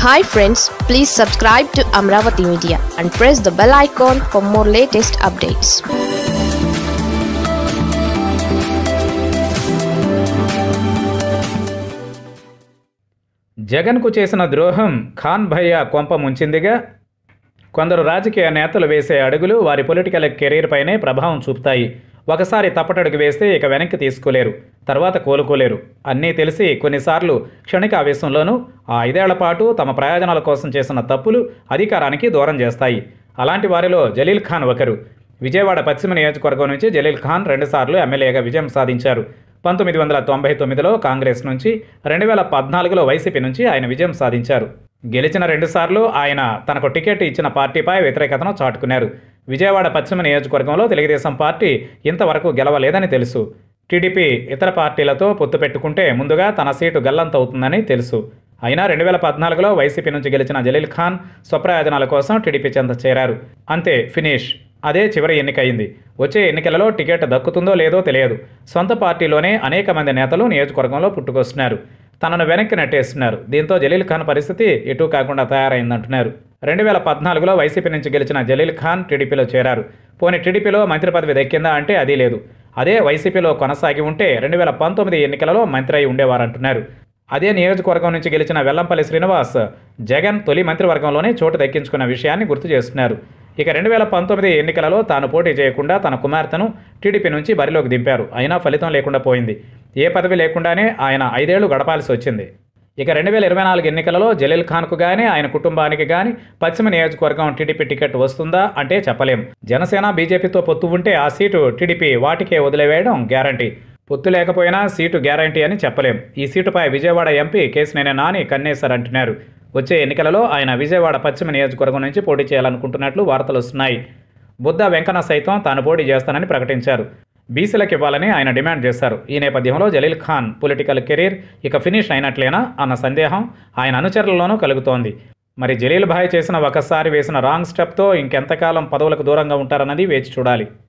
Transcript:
hi friends please subscribe to Amaravati media and press the bell icon for more latest updates జగన్కు చేసిన ద్రోహం ఖాన్ భయ్య కొంప ముంచిందిగా కొందరు రాజకీయ నేతలు వేసే అడుగులు వారి పొలిటికల్ కెరీర్ పైనే ప్రభావం చూపుతాయి ఒకసారి తప్పటడుగు వేస్తే ఇక వెనక్కి తీసుకోలేరు తర్వాత కోలుకోలేరు అన్నీ తెలిసి కొన్నిసార్లు క్షణిక ఆవేశంలోనూ ఆ ఐదేళ్ల పాటు తమ ప్రయోజనాల కోసం చేసిన తప్పులు అధికారానికి దూరం చేస్తాయి అలాంటి వారిలో జలీల్ ఖాన్ ఒకరు విజయవాడ పశ్చిమ నియోజకవర్గం నుంచి జలీల్ ఖాన్ రెండుసార్లు ఎమ్మెల్యేగా విజయం సాధించారు పంతొమ్మిది వందల తొంభై తొమ్మిదిలో కాంగ్రెస్ నుంచి రెండు వేల పద్నాలుగులో వైసీపీ నుంచి ఆయన విజయం సాధించారు గెలిచిన రెండుసార్లు ఆయన తనకు టికెట్ ఇచ్చిన పార్టీపై వ్యతిరేకతను చాటుకున్నారు విజయవాడ పశ్చిమ నియోజకవర్గంలో తెలుగుదేశం పార్టీ ఇంతవరకు గెలవలేదని తెలుసు టీడీపీ ఇతర పార్టీలతో పొత్తు పెట్టుకుంటే ముందుగా తన సీటు గల్లంతవుతుందని తెలుసు అయినా రెండు వేల పద్నాలుగులో వైసీపీ నుంచి గెలిచిన జలీల్ ఖాన్ స్వప్రయోజనాల కోసం టీడీపీ చెంత చేరారు అంతే ఫినిష్ అదే చివరి ఎన్నిక అయింది వచ్చే ఎన్నికలలో టికెట్ దక్కుతుందో లేదో తెలియదు సొంత పార్టీలోనే అనేక మంది నేతలు నియోజకవర్గంలో పుట్టుకొస్తున్నారు తనను వెనక్కి నెట్టేస్తున్నారు దీంతో జలీల్ ఖాన్ పరిస్థితి ఎటూ కాకుండా తయారైందంటున్నారు రెండు వేల పద్నాలుగులో వైసీపీ నుంచి గెలిచిన జలీల్ ఖాన్ టీడీపీలో చేరారు పోనీ టీడీపీలో మంత్రి పదవి దక్కిందా అంటే అది లేదు అదే వైసీపీలో కొనసాగి ఉంటే రెండు వేల పంతొమ్మిది ఎన్నికలలో మంత్రి అయి ఉండేవారంటున్నారు అదే నియోజకవర్గం నుంచి గెలిచిన వెల్లంపల్లి శ్రీనివాస్ జగన్ తొలి మంత్రివర్గంలోనే చోటు దక్కించుకున్న విషయాన్ని గుర్తు చేస్తున్నారు ఇక రెండు వేల పంతొమ్మిది ఎన్నికలలో తాను పోటీ చేయకుండా తన కుమార్తెను టీడీపీ నుంచి బరిలోకి దింపారు అయినా ఫలితం లేకుండా పోయింది ఏ పదవి లేకుండానే ఆయన ఐదేళ్లు గడపాల్సి వచ్చింది ఇక రెండు వేల ఇరవై నాలుగు ఎన్నికలలో జలీల్ ఖాన్కు కానీ ఆయన కుటుంబానికి కానీ పశ్చిమ నియోజకవర్గం టీడీపీ టికెట్ వస్తుందా అంటే చెప్పలేం జనసేన బీజేపీతో పొత్తు ఉంటే ఆ సీటు టీడీపీ వాటికే వదిలివేయడం గ్యారంటీ పొత్తు లేకపోయినా సీటు గ్యారంటీ అని చెప్పలేం ఈ సీటుపై విజయవాడ ఎంపీ కేసినేని నాని కన్నేసర్ అంటున్నారు వచ్చే ఎన్నికలలో ఆయన విజయవాడ పశ్చిమ నియోజకవర్గం నుంచి పోటీ చేయాలనుకుంటున్నట్లు వార్తలు వస్తున్నాయి బుద్ధ వెంకన్న సైతం తాను పోటీ చేస్తానని ప్రకటించారు బీసీలకు ఇవ్వాలని ఆయన డిమాండ్ చేశారు ఈ నేపథ్యంలో జలీల్ ఖాన్ పొలిటికల్ కెరీర్ ఇక ఫినిష్ అయినట్లేనా అన్న సందేహం ఆయన అనుచరులలోనూ కలుగుతోంది మరి జలీల్ భాయ్ చేసిన ఒకసారి వేసిన రాంగ్ స్టెప్తో ఇంకెంతకాలం పదవులకు దూరంగా ఉంటారన్నది వేచి చూడాలి